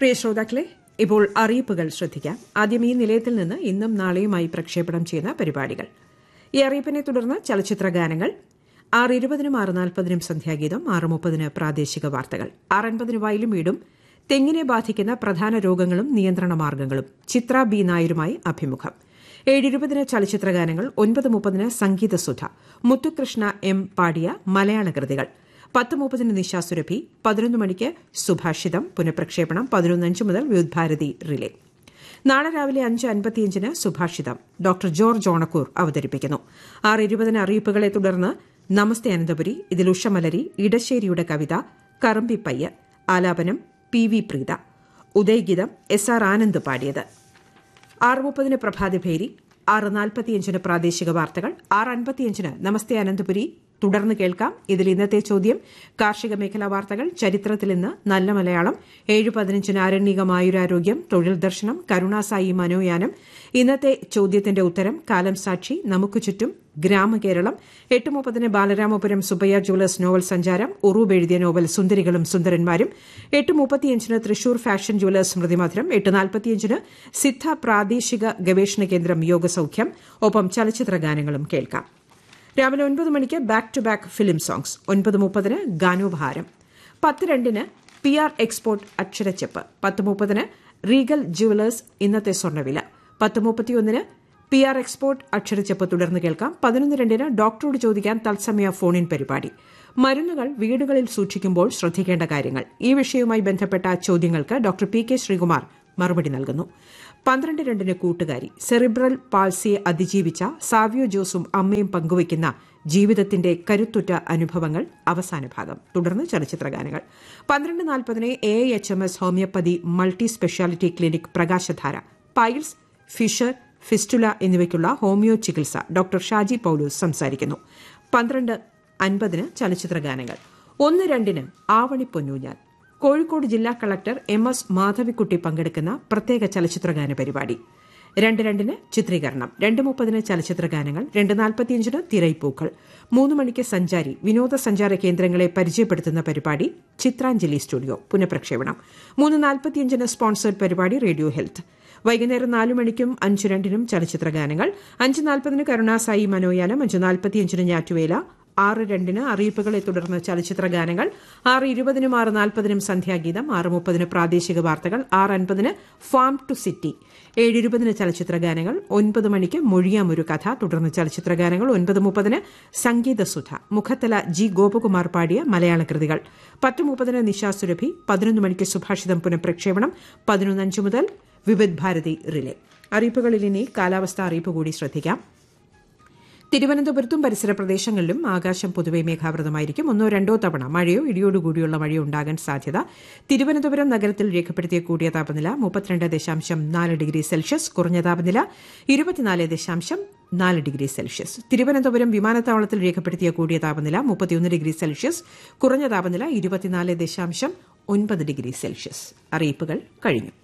പ്രിയ ശ്രോതാക്കളെ ഇപ്പോൾ അറിയിപ്പുകൾ ശ്രദ്ധിക്കാം ആദ്യം ഈ നിലയത്തിൽ നിന്ന് ഇന്നും നാളെയുമായി പ്രക്ഷേപണം ചെയ്യുന്ന പരിപാടികൾ ഈ അറിയിപ്പിനെ തുടർന്ന് ചലച്ചിത്ര ഗാനങ്ങൾ ആറ് ഇരുപതിനും ആറ് നാൽപ്പതിനും സന്ധ്യാഗീതം ആറ് മുപ്പതിന് പ്രാദേശിക വാർത്തകൾ ആറ് അൻപതിന് വയലും വീടും തെങ്ങിനെ ബാധിക്കുന്ന പ്രധാന രോഗങ്ങളും നിയന്ത്രണ മാർഗ്ഗങ്ങളും ചിത്ര ബി നായരുമായി അഭിമുഖം ഏഴിരുപതിന് ചലച്ചിത്ര ഗാനങ്ങൾ ഒൻപത് മുപ്പതിന് സംഗീതസുധ മുത്തുകൃഷ്ണ എം പാടിയ മലയാള കൃതികൾ പത്ത് മുപ്പതിന് നിശാസുരഭി പതിനൊന്ന് മണിക്ക് സുഭാഷിതം പുനഃപ്രക്ഷേപണം പതിനൊന്നഞ്ച് മുതൽ വിദ്ഭാരതി റിലേ നാളെ രാവിലെ അഞ്ച് അൻപത്തിയഞ്ചിന് സുഭാഷിതം ഡോക്ടർ ജോർജ് ഓണക്കൂർ അവതരിപ്പിക്കുന്നു ആറ് ഇരുപതിന് അറിയിപ്പുകളെ തുടർന്ന് നമസ്തേ അനന്തപുരി ഇതിൽ ഉഷമലരി ഇടശ്ശേരിയുടെ കവിത കറമ്പിപ്പയ്യ ആലാപനം P V Preetha Udayageetham S R Anand പാടിയത് ആറ് മുപ്പതിന് പ്രഭാതഭേരി ആറ് നാൽപ്പത്തിയഞ്ചിന് പ്രാദേശിക വാർത്തകൾ ആറ് അൻപത്തിയഞ്ചിന് നമസ്തേ അനന്തപുരി തുടർന്ന് കേൾക്കാം ഇതിൽ ഇന്നത്തെ ചോദ്യം കാർഷിക മേഖലാ വാർത്തകൾ ചരിത്രത്തിൽ ഇന്ന് നല്ല മലയാളം ഏഴ് പതിനഞ്ചിന് ആരണ്യകമായുരാരോഗ്യം തൊഴിൽ ദർശനം കരുണാസായി മനോയാനം ഇന്നത്തെ ചോദ്യത്തിന്റെ ഉത്തരം കാലം സാക്ഷി നമുക്ക് ചുറ്റും ഗ്രാമകേരളം എട്ട് മുപ്പതിന് ബാലരാമപുരം സുബയ്യ ജുവലേഴ്സ് നോവൽ സഞ്ചാരം ഉറൂബ് എഴുതിയ നോവൽ സുന്ദരികളും സുന്ദരന്മാരും എട്ട് മുപ്പത്തിയഞ്ചിന് തൃശൂർ ഫാഷൻ ജുവലേഴ്സ് സ്മൃതിമധുരം എട്ട് നാൽപ്പത്തിയഞ്ചിന് സിദ്ധ പ്രാദേശിക ഗവേഷണ കേന്ദ്രം യോഗസൌഖ്യം ഒപ്പം ചലച്ചിത്ര ഗാനങ്ങളും കേൾക്കാം രാവിലെ ഒൻപത് മണിക്ക് back to back film songs ഒൻപത് മുപ്പതിന് ഗാനോപഹാരം പത്ത് രണ്ടിന് പി ആർ എക്സ്പോർട്ട് അക്ഷരച്ചെപ്പ് പത്ത് മുപ്പതിന് റീഗൽ ജുവലേഴ്സ് ഇന്നത്തെ സ്വർണ്ണവില പത്ത് മുപ്പത്തിയൊന്നിന് പി ആർ എക്സ്പോർട്ട് അക്ഷരച്ചെപ്പ് തുടർന്ന് കേൾക്കാം പതിനൊന്ന് രണ്ടിന് ഡോക്ടറോട് ചോദിക്കാൻ തത്സമയ ഫോണിൻ പരിപാടി മരുന്നുകൾ വീടുകളിൽ സൂക്ഷിക്കുമ്പോൾ ശ്രദ്ധിക്കേണ്ട കാര്യങ്ങൾ ഈ വിഷയവുമായി ബന്ധപ്പെട്ട ചോദ്യങ്ങൾക്ക് ഡോക്ടർ പി കെ ശ്രീകുമാർ മറുപടി നൽകുന്നു പന്ത്രണ്ട് രണ്ടിന് കൂട്ടുകാരി സെറിബ്രൽ പാൾസിയെ അതിജീവിച്ച സാവിയോ ജോസും അമ്മയും പങ്കുവയ്ക്കുന്ന ജീവിതത്തിന്റെ കരുത്തുറ്റ അനുഭവങ്ങൾ അവസാന ഭാഗം തുടർന്ന് ചലച്ചിത്ര ഗാനങ്ങൾ പന്ത്രണ്ട് നാൽപ്പതിന് A H M S homoeopathy multi speciality clinic Prakashadhara piles fissure fistula എന്നിവയ്ക്കുള്ള ഹോമിയോ ചികിത്സ ഡോക്ടർ ഷാജി പൌലൂസ് സംസാരിക്കുന്നു പന്ത്രണ്ട് അൻപതിന് ചലച്ചിത്ര ഗാനങ്ങൾ ഒന്ന് രണ്ടിന് ആവണി പൊന്നൂഞ്ഞാൽ കോഴിക്കോട് ജില്ലാ കളക്ടർ എം എസ് മാധവിക്കുട്ടി പങ്കെടുക്കുന്ന പ്രത്യേക ചലച്ചിത്രഗാന പരിപാടി രണ്ട് രണ്ടിന് ചിത്രീകരണം രണ്ട് മുപ്പതിന് ചലച്ചിത്ര ഗാനങ്ങൾ രണ്ട് നാൽപ്പത്തിയഞ്ചിന് തിരൈപ്പൂക്കൾ മൂന്ന് മണിക്ക് സഞ്ചാരി വിനോദസഞ്ചാര കേന്ദ്രങ്ങളെ പരിചയപ്പെടുത്തുന്ന പരിപാടി ചിത്രാഞ്ജലി സ്റ്റുഡിയോ പുനഃപ്രക്ഷേപണം മൂന്ന് നാൽപ്പത്തിയഞ്ചിന് സ്പോൺസേഡ് പരിപാടി റേഡിയോ ഹെൽത്ത് വൈകുന്നേരം നാലു മണിക്കും അഞ്ച് രണ്ടിനും ചലച്ചിത്ര ഗാനങ്ങൾ അഞ്ച് നാൽപ്പതിന് കരുണാസായി മനോയാനം അഞ്ച് നാൽപ്പത്തിയഞ്ചിന് ഞാറ്റുവേല ആറ് രണ്ടിന് അറിയിപ്പുകളെ തുടർന്ന് ചലച്ചിത്ര ഗാനങ്ങൾ ആറ് ഇരുപതിനും ആറ് നാൽപ്പതിനും സന്ധ്യാഗീതം ആറ് മുപ്പതിന് പ്രാദേശിക വാർത്തകൾ ആറ് അൻപതിന് ഫാം ടു സിറ്റി ഏഴ് ഇരുപതിന് ചലച്ചിത്ര ഗാനങ്ങൾ ഒൻപത് മണിക്ക് മൊഴിയാം ഒരു കഥ തുടർന്ന് ചലച്ചിത്ര ഗാനങ്ങൾ ഒൻപത് മുപ്പതിന് സംഗീതസുധ മുഖത്തല ജി ഗോപകുമാർ പാടിയ മലയാള കൃതികൾ പത്ത് മുപ്പതിന് നിശാസുരഭി പതിനൊന്ന് മണിക്ക് സുഭാഷിതം പുനഃപ്രക്ഷേപണം പതിനൊന്നഞ്ച് മുതൽ വിവിധ് ഭാരതി റിലേ അറിയിപ്പുകളിൽ ഇനി കാലാവസ്ഥാ അറിയിപ്പ് കൂടി ശ്രദ്ധിക്കാം തിരുവനന്തപുരത്തും പരിസര പ്രദേശങ്ങളിലും ആകാശം പൊതുവെ മേഘാവൃതമായിരിക്കും ഒന്നോ രണ്ടോ തവണ മഴയോ ഇടിയോടുകൂടിയുള്ള മഴയോ ഉണ്ടാകാൻ സാധ്യത തിരുവനന്തപുരം നഗരത്തിൽ രേഖപ്പെടുത്തിയ കൂടിയ താപനില മുപ്പത്തിരണ്ട് ദശാംശം നാല് ഡിഗ്രി സെൽഷ്യസ് കുറഞ്ഞ താപനില ഇരുപത്തിനാല് ദശാംശം നാല് ഡിഗ്രി സെൽഷ്യസ് തിരുവനന്തപുരം വിമാനത്താവളത്തിൽ രേഖപ്പെടുത്തിയ കൂടിയ താപനില മുപ്പത്തിയൊന്ന് ഡിഗ്രി സെൽഷ്യസ് കുറഞ്ഞ താപനില ഇരുപത്തിനാല് ദശാംശം ഒൻപത് ഡിഗ്രി സെൽഷ്യസ് അറിയിപ്പുകൾ കഴിഞ്ഞു